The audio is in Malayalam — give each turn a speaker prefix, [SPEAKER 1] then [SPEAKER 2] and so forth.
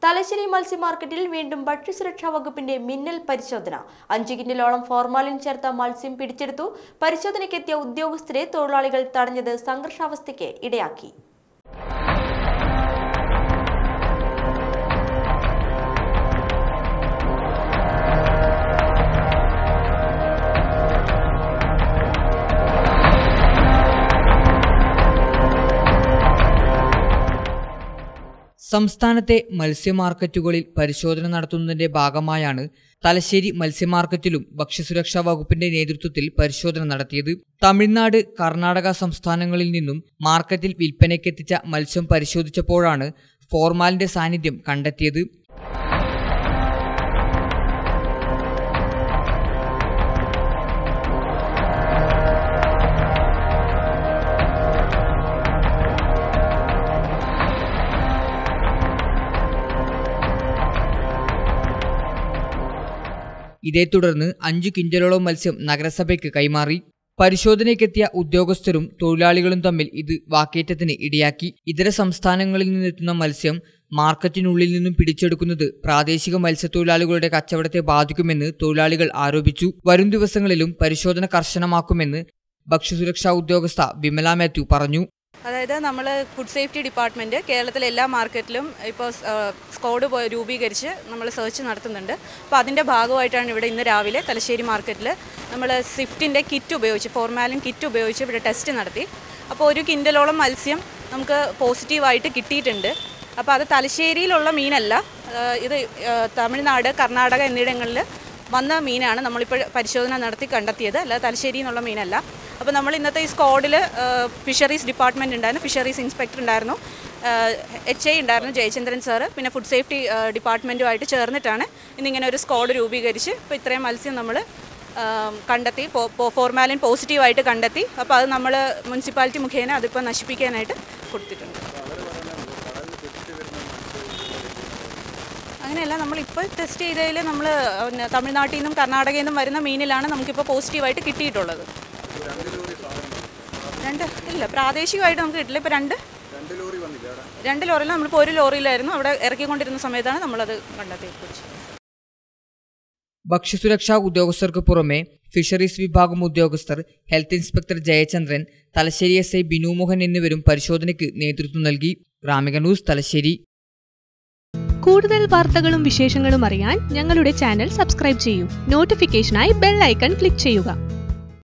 [SPEAKER 1] തലശ്ശേരി മത്സ്യ മാർക്കറ്റിൽ വീണ്ടും ഭക്ഷ്യസുരക്ഷാ വകുപ്പിന്റെ മിന്നൽ പരിശോധന അഞ്ചു കിൻഡലോളം ഫോർമാലിൻ ചേർത്ത മത്സ്യം പിടിച്ചെടുത്തു പരിശോധനയ്ക്കെത്തിയ ഉദ്യോഗസ്ഥരെ തൊഴിലാളികൾ തടഞ്ഞത് സംഘർഷാവസ്ഥയ്ക്ക് ഇടയാക്കി
[SPEAKER 2] സംസ്ഥാനത്തെ മത്സ്യമാർക്കറ്റുകളിൽ പരിശോധന നടത്തുന്നതിന്റെ ഭാഗമായാണ് തലശ്ശേരി മത്സ്യമാർക്കറ്റിലും ഭക്ഷ്യസുരക്ഷാ വകുപ്പിന്റെ നേതൃത്വത്തിൽ പരിശോധന നടത്തിയത് തമിഴ്നാട് കർണാടക സംസ്ഥാനങ്ങളിൽ നിന്നും മാർക്കറ്റിൽ വിൽപ്പനയ്ക്കെത്തിച്ച മത്സ്യം പരിശോധിച്ചപ്പോഴാണ് ഫോർമാലിന്റെ സാന്നിധ്യം കണ്ടെത്തിയത് ഇതേ തുടർന്ന് അഞ്ചു കിൻഡലോളം മത്സ്യം നഗരസഭയ്ക്ക് കൈമാറി പരിശോധനയ്ക്കെത്തിയ ഉദ്യോഗസ്ഥരും തൊഴിലാളികളും തമ്മിൽ ഇത് വാക്കേറ്റത്തിന് ഇടയാക്കി ഇതര സംസ്ഥാനങ്ങളിൽ നിന്നെത്തുന്ന മത്സ്യം മാർക്കറ്റിനുള്ളിൽ നിന്നും പിടിച്ചെടുക്കുന്നത് പ്രാദേശിക മത്സ്യത്തൊഴിലാളികളുടെ കച്ചവടത്തെ ബാധിക്കുമെന്ന് തൊഴിലാളികൾ ആരോപിച്ചു വരും ദിവസങ്ങളിലും പരിശോധന കർശനമാക്കുമെന്ന് ഭക്ഷ്യസുരക്ഷാ ഉദ്യോഗസ്ഥ വിമല മാത്യു പറഞ്ഞു
[SPEAKER 3] അതായത് നമ്മൾ ഫുഡ് സേഫ്റ്റി ഡിപ്പാർട്ട്മെൻറ്റ് കേരളത്തിലെ എല്ലാ മാർക്കറ്റിലും ഇപ്പോൾ സ്ക്വാഡ് പോയി രൂപീകരിച്ച് നമ്മൾ സെർച്ച് നടത്തുന്നുണ്ട് അപ്പോൾ അതിൻ്റെ ഭാഗമായിട്ടാണ് ഇവിടെ ഇന്ന് രാവിലെ തലശ്ശേരി മാർക്കറ്റിൽ നമ്മൾ സ്വിഫ്റ്റിൻ്റെ കിറ്റ് ഉപയോഗിച്ച് ഫോർമാലിൻ കിറ്റ് ഉപയോഗിച്ച് ഇവിടെ ടെസ്റ്റ് നടത്തി അപ്പോൾ ഒരു കിൻഡലോളം മത്സ്യം നമുക്ക് പോസിറ്റീവായിട്ട് കിട്ടിയിട്ടുണ്ട് അപ്പോൾ അത് തലശ്ശേരിയിലുള്ള മീനല്ല ആ, ഇത് ആ, തമിഴ്നാട് കർണാടക എന്നിവിടങ്ങളിൽ വന്ന മീനാണ് നമ്മളിപ്പോൾ പരിശോധന നടത്തി കണ്ടെത്തിയത് അല്ലാതെ തലശ്ശേരി എന്നുള്ള മീനല്ല അപ്പോൾ നമ്മൾ ഇന്നത്തെ ഈ സ്ക്വാഡിൽ ഫിഷറീസ് ഡിപ്പാർട്ട്മെൻറ്റ് ഉണ്ടായിരുന്നു ഫിഷറീസ് ഇൻസ്പെക്ടർ ഉണ്ടായിരുന്നു എച്ച് ഐ ഉണ്ടായിരുന്നു ജയചന്ദ്രൻ സാറ് പിന്നെ ഫുഡ് സേഫ്റ്റി ഡിപ്പാർട്ട്മെൻറ്റുമായിട്ട് ചേർന്നിട്ടാണ് ഇന്നിങ്ങനെ ഒരു സ്ക്വാഡ് രൂപീകരിച്ച് ഇപ്പോൾ ഇത്രയും മത്സ്യം നമ്മൾ കണ്ടെത്തി ഫോർമാലിൻ പോസിറ്റീവായിട്ട് കണ്ടെത്തി അപ്പോൾ അത് നമ്മൾ മുനിസിപ്പാലിറ്റി മുഖേന അതിപ്പോൾ നശിപ്പിക്കാനായിട്ട് കൊടുത്തിട്ടുണ്ട് അങ്ങനെയല്ല നമ്മളിപ്പോൾ ടെസ്റ്റ് ചെയ്തതിൽ നമ്മൾ തമിഴ്നാട്ടിൽ നിന്നും കർണാടകയിൽ നിന്നും വരുന്ന മീനിലാണ് നമുക്കിപ്പോൾ പോസിറ്റീവായിട്ട് കിട്ടിയിട്ടുള്ളത് രണ്ട് ഇല്ല പ്രാദേശികമായിട്ട് നമുക്ക് കിട്ടില്ല ഇപ്പോൾ രണ്ട് രണ്ട് ലോറിയിൽ നമ്മളിപ്പോൾ ഒരു ലോറിയിലായിരുന്നു അവിടെ ഇറക്കിക്കൊണ്ടിരുന്ന സമയത്താണ് നമ്മളത് കണ്ടെത്തിയത്
[SPEAKER 2] ഭക്ഷ്യസുരക്ഷാ ഉദ്യോഗസ്ഥർക്ക് പുറമെ ഫിഷറീസ് വിഭാഗം ഉദ്യോഗസ്ഥർ health inspector Jayachandran Thalassery S I Binu Mohan എന്നിവരും പരിശോധനയ്ക്ക് നേതൃത്വം നൽകി ഗ്രാമിക ന്യൂസ് തലശ്ശേരി
[SPEAKER 4] കൂടുതൽ വാർത്തകളും വിശേഷങ്ങളും അറിയാൻ ഞങ്ങളുടെ ചാനൽ സബ്സ്ക്രൈബ് ചെയ്യൂ നോട്ടിഫിക്കേഷനായി ബെൽ ഐക്കൺ ക്ലിക്ക് ചെയ്യുക